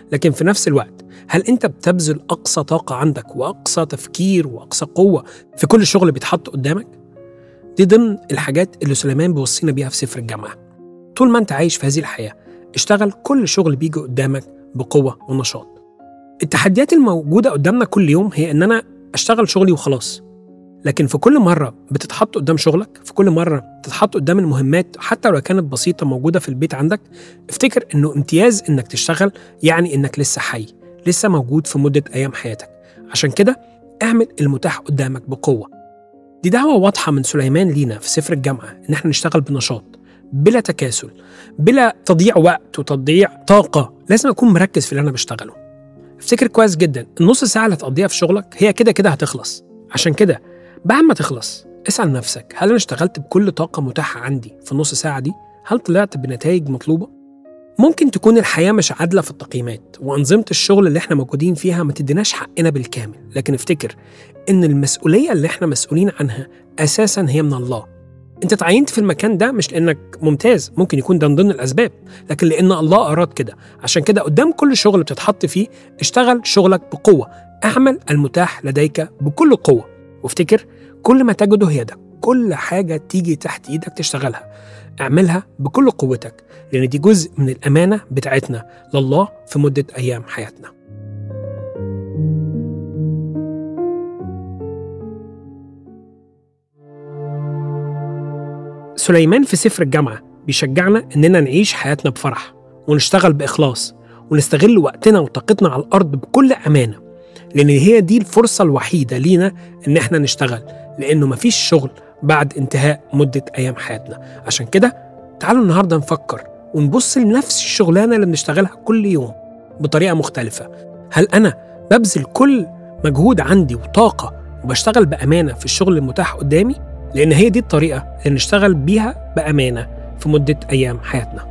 لكن في نفس الوقت هل انت بتبذل اقصى طاقه عندك واقصى تفكير واقصى قوه في كل شغل بيتحط قدامك دي ضمن الحاجات اللي سليمان بيوصينا بيها في سفر الجامعه طول ما انت عايش في هذه الحياه اشتغل كل شغل بيجي قدامك بقوه ونشاط التحديات الموجوده قدامنا كل يوم هي ان انا اشتغل شغلي وخلاص لكن في كل مرة بتتحط قدام شغلك في كل مرة بتتحط قدام المهمات حتى لو كانت بسيطة موجودة في البيت عندك افتكر انه امتياز انك تشتغل يعني انك لسه حي لسه موجود في مدة ايام حياتك عشان كده اعمل المتاح قدامك بقوة دي دعوة واضحة من سليمان لينا في سفر الجامعة ان احنا نشتغل بنشاط بلا تكاسل بلا تضييع وقت وتضييع طاقة لازم اكون مركز في اللي انا بشتغله افتكر كويس جدا النص ساعة اللي هتقضيها في شغلك هي كده كده هتخلص عشان كده بعد ما تخلص اسأل نفسك هل أنا اشتغلت بكل طاقة متاحة عندي في النص ساعة دي؟ هل طلعت بنتائج مطلوبة؟ ممكن تكون الحياة مش عادلة في التقييمات وأنظمة الشغل اللي احنا موجودين فيها ما تديناش حقنا بالكامل لكن افتكر إن المسؤولية اللي احنا مسؤولين عنها أساسا هي من الله انت تعينت في المكان ده مش لانك ممتاز ممكن يكون ده من ضمن الاسباب لكن لان الله اراد كده عشان كده قدام كل شغل بتتحط فيه اشتغل شغلك بقوه اعمل المتاح لديك بكل قوه وافتكر كل ما تجده يدك كل حاجة تيجي تحت إيدك تشتغلها اعملها بكل قوتك لأن دي جزء من الأمانة بتاعتنا لله في مدة أيام حياتنا سليمان في سفر الجامعة بيشجعنا إننا نعيش حياتنا بفرح ونشتغل بإخلاص ونستغل وقتنا وطاقتنا على الأرض بكل أمانة لأن هي دي الفرصة الوحيدة لينا إن إحنا نشتغل لأنه مفيش شغل بعد انتهاء مدة أيام حياتنا عشان كده تعالوا النهاردة نفكر ونبص لنفس الشغلانة اللي بنشتغلها كل يوم بطريقة مختلفة هل أنا ببذل كل مجهود عندي وطاقة وبشتغل بأمانة في الشغل المتاح قدامي؟ لأن هي دي الطريقة اللي نشتغل بيها بأمانة في مدة أيام حياتنا